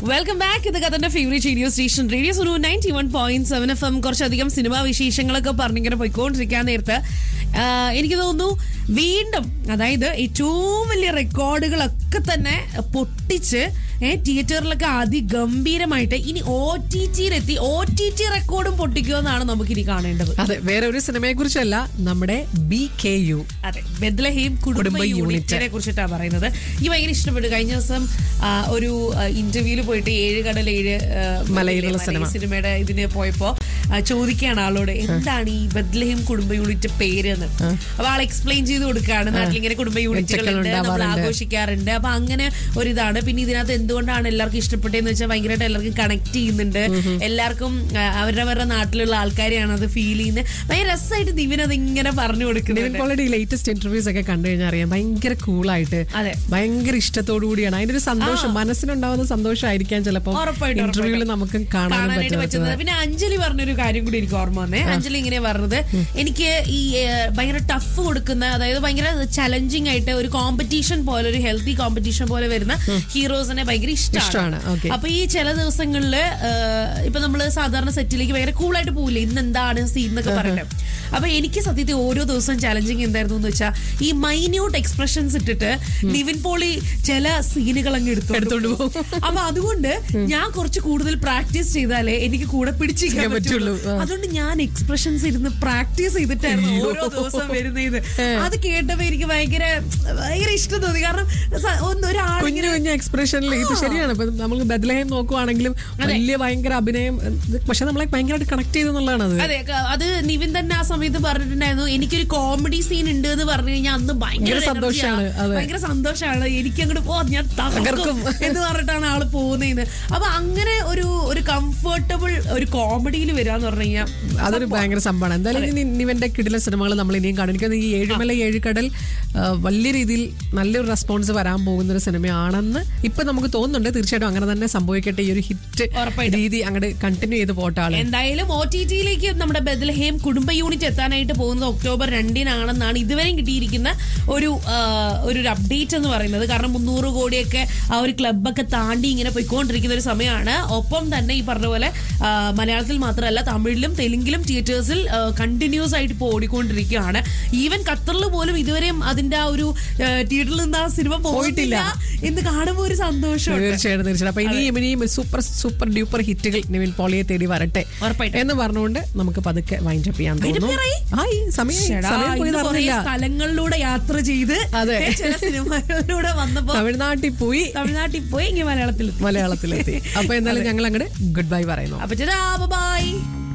Welcome back ഇത് കഥന്റെ favourite radio station radio Suno ninety one point seven F M കുറച്ചധികം cinema വിശേഷങ്ങളൊക്കെ പറഞ്ഞിങ്ങനെ പോയിക്കൊണ്ടിരിക്കാൻ നേരത്ത് ആ, എനിക്ക് തോന്നുന്നു വീണ്ടും അതായത് ഏറ്റവും വലിയ റെക്കോർഡുകളൊക്കെ തന്നെ പൊട്ടിച്ച് ഏഹ് തിയേറ്ററിലൊക്കെ അതിഗംഭീരമായിട്ട് ഇനി ഒ ടി ടിയിലെത്തി ഒ ടി ടി റെക്കോർഡും പൊട്ടിക്കുമെന്നാണ് നമുക്കിനി കാണേണ്ടത് അതെ വേറെ ഒരു സിനിമയെ കുറിച്ചല്ല നമ്മുടെ ബി കെ യു അതെ ബെദ്ലഹീം കുടുംബ കുടുംബ യൂണിറ്റ്. യൂണിറ്റിനെ കുറിച്ചിട്ടാണ് പറയുന്നത് എനിക്ക് ഭയങ്കര ഇഷ്ടപ്പെട്ടു കഴിഞ്ഞ ദിവസം ആ, ഒരു ഇന്റർവ്യൂല് പോയിട്ട് ഏഴ് കടൽ ഏഴ് ആ, മലയിലുള്ള മലയിൽ സിനിമ. സിനിമയുടെ ഇതിന് പോയപ്പോ ആ, ചോദിക്കുകയാണ് ആളോട് എന്താണ് ഈ ബദ്ലഹീം കുടുംബ യൂണിറ്റ് പേര് എന്ന് അപ്പൊ ആൾ എക്സ്പ്ലെയിൻ ചെയ്ത് കൊടുക്കുകയാണ് നാട്ടിൽ ഇങ്ങനെ കുടുംബ യൂണിറ്റുകളുണ്ട് നമ്മൾ ഉണ്ടാവാറുണ്ട്. ആഘോഷിക്കാറുണ്ട് അപ്പൊ അങ്ങനെ ഒരു ഇതാണ് പിന്നെ ഇതിനകത്ത് എന്തുകൊണ്ടാണ് എല്ലാവർക്കും ഇഷ്ടപ്പെട്ടതെന്ന് വെച്ചാൽ ഭയങ്കരമായിട്ട് എല്ലാവർക്കും കണക്ട് ചെയ്യുന്നുണ്ട് എല്ലാവർക്കും ആ, അവരവരുടെ നാട്ടിലുള്ള ആൾക്കാരെയാണ് അത് ഫീൽ ചെയ്യുന്നത് ഭയങ്കര രസമായിട്ട് ദിവൻ അത് ഇങ്ങനെ പറഞ്ഞു നിവിൻ കൊടുക്കുന്നുണ്ട് പോളിയുടെ ലേറ്റസ്റ്റ് ഇന്റർവ്യൂസ് ഒക്കെ കണ്ടു കഴിഞ്ഞാൽ അറിയാം ഭയങ്കര കൂളായിട്ട് അതെ. ഭയങ്കര ഇഷ്ടത്തോടു കൂടിയാണ് അതിന്റെ ഒരു സന്തോഷം മനസ്സിനുണ്ടാവുന്ന സന്തോഷമായിരിക്കാം ചിലപ്പോൾ ഉറപ്പായിട്ടും, ഇന്റർവ്യൂവിൽ ഉറപ്പായിട്ടും. നമുക്ക് കാണാനും കാണാനായിട്ട് പറ്റുന്നത് പറ്റുന്നത് പിന്നെ അഞ്ജലി പറഞ്ഞൊരു കാര്യം കൂടി എനിക്ക് ഓർമ്മ വന്നേ അഞ്ജലി ഇങ്ങനെ പറഞ്ഞത് എനിക്ക് ഈ ഏഹ്, ഭയങ്കര ടഫ് കൊടുക്കുന്ന അതായത് ഭയങ്കര ചലഞ്ചിങ് ആയിട്ട് ഒരു കോമ്പറ്റീഷൻ പോലെ ഒരു ഹെൽത്തി കോമ്പറ്റീഷൻ പോലെ വരുന്ന ഹീറോസിനെ ഭയങ്കര ഇഷ്ടമാണ്, ഇഷ്ടമാണ് okay. അപ്പൊ ഈ ചില ദിവസങ്ങളില് ഏഹ്, ഇപ്പൊ നമ്മള് സാധാരണ സെറ്റിലേക്ക് ഭയങ്കര കൂളായിട്ട് പോവില്ലേ ഇന്ന് എന്താണ് സീൻ എന്നൊക്കെ പറയട്ടെ അപ്പൊ എനിക്ക് സത്യത്തിൽ ഓരോ ദിവസവും ചലഞ്ചിങ് എന്തായിരുന്നു എന്ന് വെച്ചാൽ ഈ മൈന്യൂട്ട് എക്സ്പ്രഷൻസ് ഇട്ടിട്ട് നിവിൻ പോളി ചില സീനുകൾ അങ്ങ് എടുത്തോണ്ട് എടുത്തോണ്ട് പോകും. അപ്പൊ അതുകൊണ്ട് ഞാൻ കുറച്ച് കൂടുതൽ പ്രാക്ടീസ് ചെയ്താലേ എനിക്ക് കൂടെ പിടിച്ചിരിക്കാൻ ചെയ്യാൻ പറ്റുള്ളൂ പറ്റുള്ളൂ. ആ. അതുകൊണ്ട് ഞാൻ എക്സ്പ്രഷൻസ് ഇരുന്ന് പ്രാക്ടീസ് ചെയ്തിട്ടായിരുന്നു ഓരോ ദിവസം വരുന്ന ഇത് അത് കേട്ടപ്പോ എനിക്ക് ഭയങ്കര ഭയങ്കര ഇഷ്ടം തോന്നി കാരണം സ- ഒന്ന് കുഞ്ഞു ഒരാളിങ്ങനെ കുഞ്ഞു എക്സ്പ്രഷനിൽ ഇത് ശരിയാണ് ഇപ്പൊ നമ്മൾ ബദലഹം നോക്കുവാണെങ്കിലും വലിയ ഭയങ്കര അഭിനയം ഇത് പക്ഷെ നമ്മളെ ഭയങ്കരമായിട്ട് കണക്ട് ചെയ്തെന്നുള്ളതാണ് അത് അതെ ക- അത് നിവിൻ തന്നെ ആ സമയത്ത് പറഞ്ഞിട്ടുണ്ടായിരുന്നു എനിക്കൊരു കോമഡി സീൻ ഉണ്ട് എന്ന് പറഞ്ഞു കഴിഞ്ഞാൽ അന്ന് ഭയങ്കര ഭയങ്കര energy ആ. സന്തോഷാണ്, അതെ. ഭയങ്കര സന്തോഷമാണ് എനിക്ക് അങ്ങോട്ട് പോ ഞാൻ തകർക്കും തകർക്കും. എന്ന് പറഞ്ഞിട്ടാണ് ആള് പോകുന്നത് അപ്പൊ അങ്ങനെ ഒരു ഒരു കംഫർട്ടബിൾ ഒരു കോമഡിയിൽ വരാന്ന് പറഞ്ഞു കഴിഞ്ഞാൽ അതൊരു ഭയങ്കര സംഭവമാണ് എന്തായാലും ഇനി നിവന്റെ കിടില സിനിമകൾ നമ്മൾ ഇനിയും കാണും എനിക്കത് ഈ ഏഴുമല ഏഴുകടൽ ആ, വലിയ രീതിയിൽ നല്ലൊരു റെസ്പോൺസ് വരാൻ പോകുന്ന ഒരു സിനിമയാണെന്ന് ഇപ്പൊ നമുക്ക് തോന്നുന്നുണ്ട് തീർച്ചയായിട്ടും അങ്ങനെ തന്നെ സംഭവിക്കട്ടെ ഈ ഒരു ഹിറ്റ് ഉറപ്പായിട്ടും. രീതി അങ്ങോട്ട് കണ്ടിന്യൂ ചെയ്ത് പോട്ടെ ആള് എന്തായാലും ഒ ടി ടിയിലേക്ക് നമ്മുടെ ബദൽഹേം കുടുംബ യൂണിറ്റ് എത്താനായിട്ട് പോകുന്നത് ഒക്ടോബർ രണ്ടിനാണെന്നാണ് ഇതുവരെ കിട്ടിയിരിക്കുന്ന ഒരു ആ, ഒരു അപ്ഡേറ്റ് എന്ന് പറയുന്നത് കാരണം മുന്നൂറ് കോടിയൊക്കെ ആ ഒരു ക്ലബൊക്കെ താണ്ടി ഇങ്ങനെ പോയിക്കൊണ്ടിരിക്കുന്ന ഒരു സമയമാണ് ഒപ്പം തന്നെ ഈ പറഞ്ഞ പോലെ ആ, മലയാളത്തിൽ മാത്രമല്ല തമിഴിലും തെലുങ്കിലും തിയേറ്റേഴ്സിൽ കണ്ടിന്യൂസ് ആയിട്ട് ഇപ്പോൾ ഓടിക്കൊണ്ടിരിക്കുകയാണ് ഈവൻ ഖത്തറിൽ പോലും ഇതുവരെയും അതിന്റെ ആ ഒരു ആ, തിയേറ്ററിൽ നിന്ന് ആ സിനിമ പോയിട്ടില്ല എന്ന് കാണുമ്പോൾ ഒരു സന്തോഷമുണ്ട് തീർച്ചയായിട്ടും തീർച്ചയായിട്ടും അപ്പൊ ഇനിയും ഇനിയും സൂപ്പർ സൂപ്പർ ഡ്യൂപ്പർ ഹിറ്റുകൾ നിവിൻ പോളിയെ തേടി വരട്ടെ ഉറപ്പായിട്ടും. എന്ന് പറഞ്ഞുകൊണ്ട് നമുക്ക് പതുക്കെ വൈൻഡ് അപ്പ് ചെയ്യാൻ തോന്നുന്നു ചെയ്യാറായി? ആയി സമയം ശ്ശെടാ, സമയം പോയി ഇന്ന് കുറേ അറിയില്ല സ്ഥലങ്ങളിലൂടെ യാത്ര ചെയ്ത് അതെ. ചില സിനിമകളിലൂടെ വന്നപ്പോ തമിഴ്നാട്ടിൽ പോയി തമിഴ്നാട്ടിൽ പോയി ഇങ്ങനെ മലയാളത്തിൽ മലയാളത്തിലെത്തി അപ്പൊ എന്തായാലും ഞങ്ങൾ അങ്ങോട്ട് ഗുഡ് ബൈ പറയുന്നു അപ്പൊ ബൈ